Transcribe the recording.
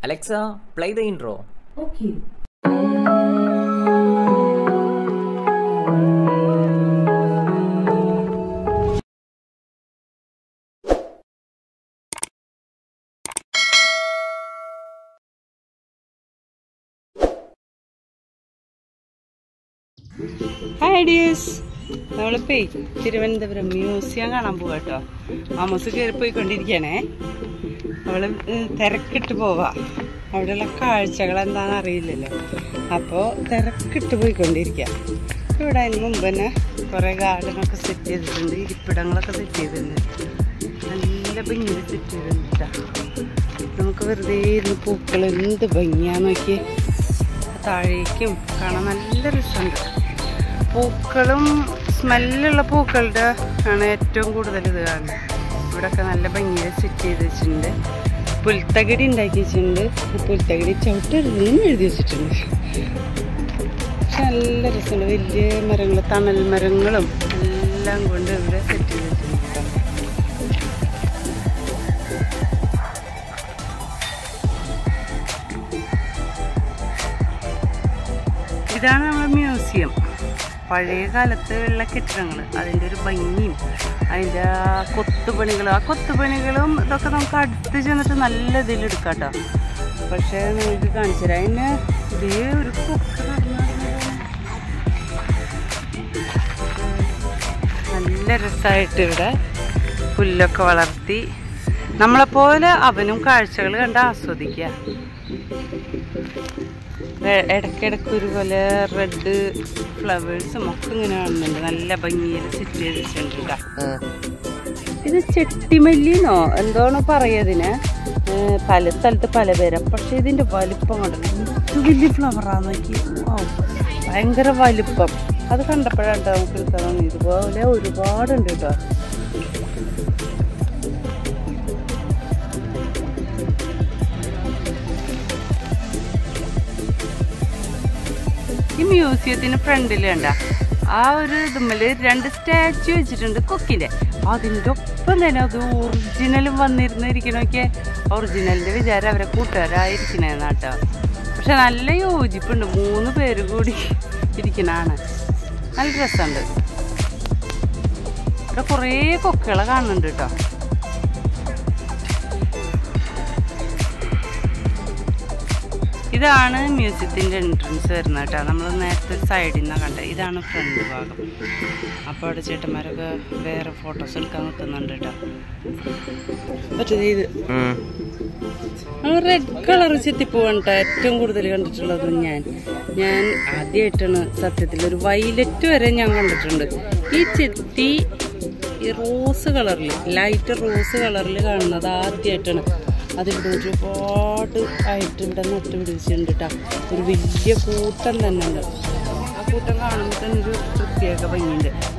Alexa, play the intro. Okay. Hi dears നമ്മളിപ്പേ Thiruvananthapuram museum കാണാൻ പോവാ കേട്ടോ ആമോസ് കയറി പോയിക്കൊണ്ടിരിക്കണേ അവള് ഏഹ്, തിരക്കിട്ട് പോവാ അവിടെയുള്ള കാഴ്ചകൾ എന്താണെന്ന് അറിയില്ലല്ലോ അപ്പോൾ തിരക്കിട്ട് പോയിക്കൊണ്ടിരിക്കുക ഇവിടെ അതിന് മുമ്പ് തന്നെ കുറേ ഗാർഡനൊക്കെ സെറ്റ് ചെയ്തിട്ടുണ്ട് ഇരിപ്പിടങ്ങളൊക്കെ സെറ്റ് ചെയ്തിട്ടുണ്ട് നല്ല ഭംഗിയിൽ സെറ്റ് ചെയ്തിട്ടുണ്ട് ട്ടോ. നമുക്ക് വെറുതെ ഇരുന്ന് പൂക്കൾ എന്ത് ഭംഗിയാന്ന് നോക്കിയേ താഴേക്കും കാണാൻ നല്ല രസമുണ്ട് പൂക്കളും സ്മെല്ലുള്ള പൂക്കളുടെ ആണ് ഏറ്റവും കൂടുതൽ ഇത് കാണുന്നത് ഇവിടെയൊക്കെ നല്ല ഭംഗിയിൽ സെറ്റ് ചെയ്ത് വെച്ചിട്ടുണ്ട് പുൽത്തകിടി ഉണ്ടാക്കി വെച്ചിട്ടുണ്ട് ഈ പുൽത്തകിടി ചവിട്ടരുതെന്ന് എഴുതി വെച്ചിട്ടുണ്ട് പക്ഷെ നല്ല രസമുണ്ട് വലിയ മരങ്ങൾ തണൽ മരങ്ങളും എല്ലാം കൊണ്ട് ഇവിടെ സെറ്റ് ചെയ്ത് വെച്ചിട്ടുണ്ട് കേട്ടോ. ഇതാണ് നമ്മുടെ മ്യൂസിയം പഴയ കാലത്ത് ഉള്ള കെട്ടിടങ്ങൾ അതിൻ്റെ ഒരു ഭംഗിയും അതിൻ്റെ ആ കൊത്തുപണികളും ആ കൊത്തുപണികളും ഇതൊക്കെ നമുക്ക് അടുത്ത് ചെന്നിട്ട് നല്ല ഇതിൽ എടുക്കാം കേട്ടോ പക്ഷേ നിങ്ങൾക്ക് കാണിച്ചു തരാം അതിന് ഇതേ ഒരു കൊക്ക് നടന്ന് നടന്ന് നല്ല രസമായിട്ട് ഇവിടെ പുല്ലൊക്കെ വളർത്തി നമ്മളെപ്പോലെ അവനും കാഴ്ചകൾ കണ്ട് ആസ്വദിക്കുക വെ- ഇടയ്ക്കിടയ്ക്ക് ഒരു പോലെ റെഡ് ഫ്ലവേഴ്സും ഒക്കെ ഇങ്ങനെ കാണുന്നുണ്ട് നല്ല ഭംഗിയിൽ സെറ്റ് ചെയ്ത് വെച്ചിട്ടുണ്ട് ട്ടാ. ഇത് ചെട്ടിമല്ലിന്നോ എന്തോണോ പറയതിന് പല സ്ഥലത്ത് പല പേരാ പക്ഷെ ഇതിന്റെ വലിപ്പം കണ്ടല്ലോ എന്ത് വലിയ ഫ്ലവറാന്ന് നോക്കി Wow. ഭയങ്കര വലിപ്പം അത് കണ്ടപ്പോഴാണ് ട്ടോ നമുക്ക് എടുക്കാൻ തോന്നിയത് ഇതുപോലെ ഒരുപാടുണ്ട് കേട്ടോ ഈ മ്യൂസിയത്തിന് ഫ്രണ്ടിൽ കണ്ട ആ ഒരു ഇതുമ്മല് രണ്ട് സ്റ്റാച്ചു വെച്ചിട്ടുണ്ട് കൊക്കിന്റെ അതിൻ്റെ ഒപ്പം തന്നെ അത് ഒറിജിനലും വന്നിരുന്നിരിക്കണൊക്കെ ഒറിജിനലിന്റെ വിചാരം അവരെ കൂട്ടുകാരായിരിക്കണേന്നാട്ടോ പക്ഷെ നല്ല യോജിപ്പുണ്ട് മൂന്ന് പേര് കൂടി ഇരിക്കണാണ് നല്ല രസമുണ്ട് ഇവിടെ കുറേ കൊക്കുകളെ കാണുന്നുണ്ട് കേട്ടോ ഇതാണ് മ്യൂസിയത്തിൻ്റെ എൻട്രൻസ് വരുന്നത് കേട്ടോ നമ്മൾ നേരത്തെ സൈഡിൽ നിന്നാണ് കണ്ടത് ഇതാണ് ഫ്രണ്ട് ഭാഗം അപ്പോൾ അവിടെ ചേട്ടന്മാരൊക്കെ വേറെ ഫോട്ടോസ് എടുക്കാൻ നിൽക്കുന്നുണ്ട് കേട്ടോ മറ്റേത് ഇത് റെഡ് കളർ ചെത്തിപ്പോവാണ് കേട്ടോ ഏറ്റവും കൂടുതൽ കണ്ടിട്ടുള്ളത് ഞാൻ ഞാൻ ആദ്യമായിട്ടാണ് സത്യത്തിൽ ഒരു വൈലറ്റ് വരെ ഞാൻ കണ്ടിട്ടുണ്ട് ഈ ചെത്തി ഈ റോസ് കളറിൽ ലൈറ്റ് റോസ് കളറിൽ കാണുന്നത് ആദ്യമായിട്ടാണ് അതിവിടെ ഒരുപാട് ആയിട്ട് ഇവിടെ നട്ട് പിടിച്ചിട്ടുണ്ട് കേട്ടോ ഒരു വലിയ കൂട്ടം തന്നെ ഉണ്ട് ആ കൂട്ടം കാണുമ്പോൾ തന്നെ ഒരു പ്രത്യേക ഭംഗിയുണ്ട്